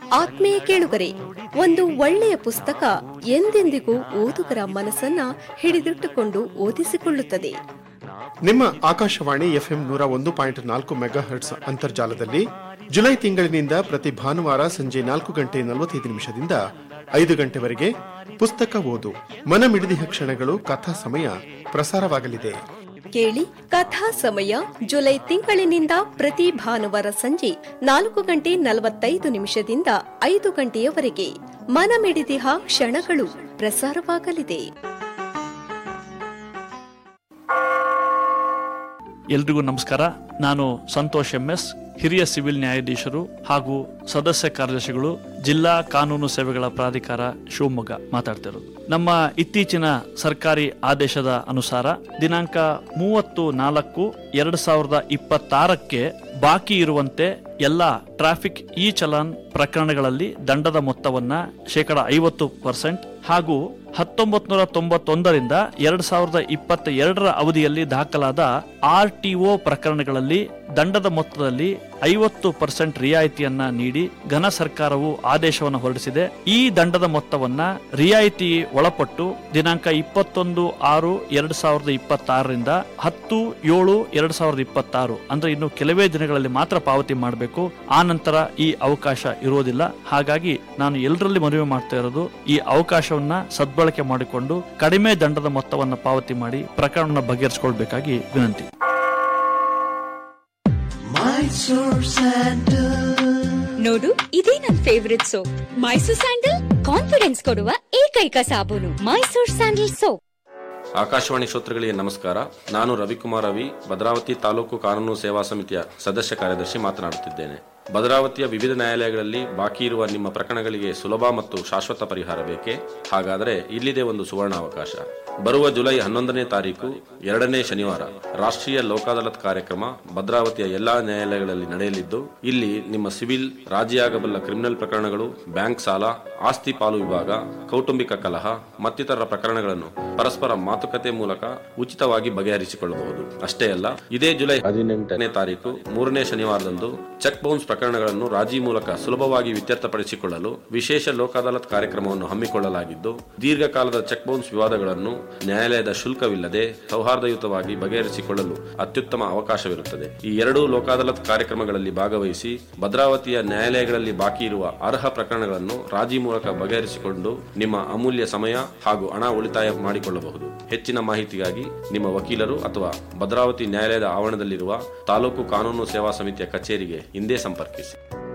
ಆತ್ಮೀಯ ಕೇಳುಗರೆ ಒಂದು ಒಳ್ಳೆಯ ಪುಸ್ತಕ ಎಂದೆಂದಿಗೂ ಓದುಗರ ಮನಸ್ಸನ್ನ ಹಿಡಿದಿಟ್ಟುಕೊಂಡು ಓದಿಸಿಕೊಳ್ಳುತ್ತದೆ ನಿಮ್ಮ ಆಕಾಶವಾಣಿ ಎಫ್ಎಂ ನೂರ ಒಂದು ಪಾಯಿಂಟ್ ನಾಲ್ಕು ಮೆಗಾ ಹರ್ಟ್ಸ್ ಅಂತರ್ಜಾಲದಲ್ಲಿ ಜುಲೈ ತಿಂಗಳಿನಿಂದ ಪ್ರತಿ ಭಾನುವಾರ ಸಂಜೆ ನಾಲ್ಕು ಗಂಟೆ ನಲವತ್ತೈದು ನಿಮಿಷದಿಂದ ಐದು ಗಂಟೆವರೆಗೆ ಪುಸ್ತಕ ಓದು ಮನಮಿಡಿದಿಹ ಕ್ಷಣಗಳು ಕಥಾ ಸಮಯ ಪ್ರಸಾರವಾಗಲಿದೆ ಕೇಳಿ ಕಥಾ ಸಮಯ ಜುಲೈ ತಿಂಗಳಿನಿಂದ ಪ್ರತಿ ಭಾನುವಾರ ಸಂಜೆ ನಾಲ್ಕು ಗಂಟೆ ನಲವತ್ತೈದು ನಿಮಿಷದಿಂದ ಐದು ಗಂಟೆಯವರೆಗೆ ಮನಮಿಡಿದಿಹ ಕ್ಷಣಗಳು ಪ್ರಸಾರವಾಗಲಿದೆ ಎಲ್ರಿಗೂ ನಮಸ್ಕಾರ ನಾನು ಸಂತೋಷ್ ಎಂ ಎಸ್ ಹಿರಿಯ ಸಿವಿಲ್ ನ್ಯಾಯಾಧೀಶರು ಹಾಗೂ ಸದಸ್ಯ ಕಾರ್ಯದರ್ಶಿಗಳು ಜಿಲ್ಲಾ ಕಾನೂನು ಸೇವೆಗಳ ಪ್ರಾಧಿಕಾರ ಶಿವಮೊಗ್ಗ ಮಾತಾಡ್ತಿರೋದು ನಮ್ಮ ಇತ್ತೀಚಿನ ಸರ್ಕಾರಿ ಆದೇಶದ ಅನುಸಾರ ದಿನಾಂಕ ಮೂವತ್ತು ನಾಲ್ಕು ಎರಡು ಸಾವಿರದ ಇಪ್ಪತ್ತಾರಕ್ಕೆ ಬಾಕಿ ಇರುವಂತೆ ಎಲ್ಲ ಟ್ರಾಫಿಕ್ ಇ ಚಲಾನ್ ಪ್ರಕರಣಗಳಲ್ಲಿ ದಂಡದ ಮೊತ್ತವನ್ನ ಶೇಕಡ ಐವತ್ತು ಪರ್ಸೆಂಟ್ ಹಾಗೂ ಹತ್ತೊಂಬತ್ ನೂರ ತೊಂಬತ್ತೊಂದರಿಂದ ಎರಡ್ ಸಾವಿರದ ಇಪ್ಪತ್ತ ಎರಡರ ಅವಧಿಯಲ್ಲಿ ದಾಖಲಾದ ಆರ್ ಟಿಒ ಪ್ರಕರಣಗಳಲ್ಲಿ ದಂಡದ ಮೊತ್ತದಲ್ಲಿ ಐವತ್ತು ಪರ್ಸೆಂಟ್ ರಿಯಾಯಿತಿಯನ್ನ ನೀಡಿ ಘನ ಸರ್ಕಾರವು ಆದೇಶವನ್ನು ಹೊರಡಿಸಿದೆ ಈ ದಂಡದ ಮೊತ್ತವನ್ನ ರಿಯಾಯಿತಿ ಒಳಪಟ್ಟು ದಿನಾಂಕ ಇಪ್ಪತ್ತೊಂದು ಆರು ಎರಡ್ ಸಾವಿರದ ಇಪ್ಪತ್ತಾರರಿಂದ ಹತ್ತು ಏಳು ಎರಡ್ ಸಾವಿರದ ಇಪ್ಪತ್ತಾರು ಅಂದ್ರೆ ಇನ್ನು ಕೆಲವೇ ದಿನಗಳಲ್ಲಿ ಮಾತ್ರ ಪಾವತಿ ಮಾಡಬೇಕು ಆ ನಂತರ ಈ ಅವಕಾಶ ಇರುವುದಿಲ್ಲ ಹಾಗಾಗಿ ನಾನು ಎಲ್ಲರಲ್ಲಿ ಮನವಿ ಮಾಡ್ತಾ ಇರೋದು ಈ ಅವಕಾಶವನ್ನ ಸದ್ಬಳಕೆ ಮಾಡಿಕೊಂಡು ಕಡಿಮೆ ದಂಡದ ಮೊತ್ತವನ್ನ ಪಾವತಿ ಮಾಡಿ ಪ್ರಕರಣವನ್ನು ಬಗೆಹರಿಸಿಕೊಳ್ಬೇಕಾಗಿ ವಿನಂತಿ ನೋಡು ಇದೇ ನನ್ favourite soap Mysore sandal confidence ಕೊಡುವ ಏಕೈಕ ಸಾಬೂನು ಮೈಸೂರ್ ಸ್ಯಾಂಡಲ್ ಸೋಪ್ ಆಕಾಶವಾಣಿ ಶ್ರೋತೃಗಳಿಗೆ ನಮಸ್ಕಾರ ನಾನು ರವಿಕುಮಾರ್ ರವಿ ಭದ್ರಾವತಿ ತಾಲೂಕು ಕಾನೂನು ಸೇವಾ ಸಮಿತಿಯ ಸದಸ್ಯ ಕಾರ್ಯದರ್ಶಿ ಮಾತನಾಡುತ್ತಿದ್ದೇನೆ ಭದ್ರಾವತಿಯ ವಿವಿಧ ನ್ಯಾಯಾಲಯಗಳಲ್ಲಿ ಬಾಕಿ ಇರುವ ನಿಮ್ಮ ಪ್ರಕರಣಗಳಿಗೆ ಸುಲಭ ಮತ್ತು ಶಾಶ್ವತ ಪರಿಹಾರ ಬೇಕೇ ಹಾಗಾದರೆ ಇಲ್ಲಿದೆ ಒಂದು ಸುವರ್ಣಾವಕಾಶ ಬರುವ ಜುಲೈ ಹನ್ನೊಂದನೇ ತಾರೀಕು ಎರಡನೇ ಶನಿವಾರ ರಾಷ್ಟ್ರೀಯ ಲೋಕಾದಾಲತ್ ಕಾರ್ಯಕ್ರಮ ಭದ್ರಾವತಿಯ ಎಲ್ಲಾ ನ್ಯಾಯಾಲಯಗಳಲ್ಲಿ ನಡೆಯಲಿದ್ದು ಇಲ್ಲಿ ನಿಮ್ಮ ಸಿವಿಲ್ ರಾಜಿಯಾಗಬಲ್ಲ ಕ್ರಿಮಿನಲ್ ಪ್ರಕರಣಗಳು ಬ್ಯಾಂಕ್ ಸಾಲ ಆಸ್ತಿ ಪಾಲು ವಿಭಾಗ ಕೌಟುಂಬಿಕ ಕಲಹ ಮತ್ತಿತರ ಪ್ರಕರಣಗಳನ್ನು ಪರಸ್ಪರ ಮಾತುಕತೆ ಮೂಲಕ ಉಚಿತವಾಗಿ ಬಗೆಹರಿಸಿಕೊಳ್ಳಬಹುದು ಅಷ್ಟೇ ಅಲ್ಲ ಇದೇ ಜುಲೈ ಹದಿನೆಂಟನೇ ತಾರೀಕು ಮೂರನೇ ಶನಿವಾರದಂದು ಚೆಕ್ ಬೌನ್ಸ್ ಪ್ರಕರಣಗಳನ್ನು ರಾಜಿ ಮೂಲಕ ಸುಲಭವಾಗಿ ಇತ್ಯರ್ಥಪಡಿಸಿಕೊಳ್ಳಲು ವಿಶೇಷ ಲೋಕ ಅದಾಲತ್ ಕಾರ್ಯಕ್ರಮವನ್ನು ಹಮ್ಮಿಕೊಳ್ಳಲಾಗಿದ್ದು ದೀರ್ಘಕಾಲದ ಚೆಕ್ ಬೌನ್ಸ್ ವಿವಾದಗಳನ್ನು ನ್ಯಾಯಾಲಯದ ಶುಲ್ಕವಿಲ್ಲದೆ ಸೌಹಾರ್ದಯುತವಾಗಿ ಬಗೆಹರಿಸಿಕೊಳ್ಳಲು ಅತ್ಯುತ್ತಮ ಅವಕಾಶವಿರುತ್ತದೆ ಈ ಎರಡೂ ಲೋಕಾದಾಲತ್ ಕಾರ್ಯಕ್ರಮಗಳಲ್ಲಿ ಭಾಗವಹಿಸಿ ಭದ್ರಾವತಿಯ ನ್ಯಾಯಾಲಯಗಳಲ್ಲಿ ಬಾಕಿ ಇರುವ ಅರ್ಹ ಪ್ರಕರಣಗಳನ್ನು ರಾಜಿ ಮೂಲಕ ಬಗೆಹರಿಸಿಕೊಂಡು ನಿಮ್ಮ ಅಮೂಲ್ಯ ಸಮಯ ಹಾಗೂ ಹಣ ಉಳಿತಾಯ ಮಾಡಿಕೊಳ್ಳಬಹುದು ಹೆಚ್ಚಿನ ಮಾಹಿತಿಗಾಗಿ ನಿಮ್ಮ ವಕೀಲರು ಅಥವಾ ಭದ್ರಾವತಿ ನ್ಯಾಯಾಲಯದ ಆವರಣದಲ್ಲಿರುವ ತಾಲೂಕು ಕಾನೂನು ಸೇವಾ ಸಮಿತಿಯ ಕಚೇರಿಗೆ ಹಿಂದೆ ಸಂಪರ್ಕಿಸಿ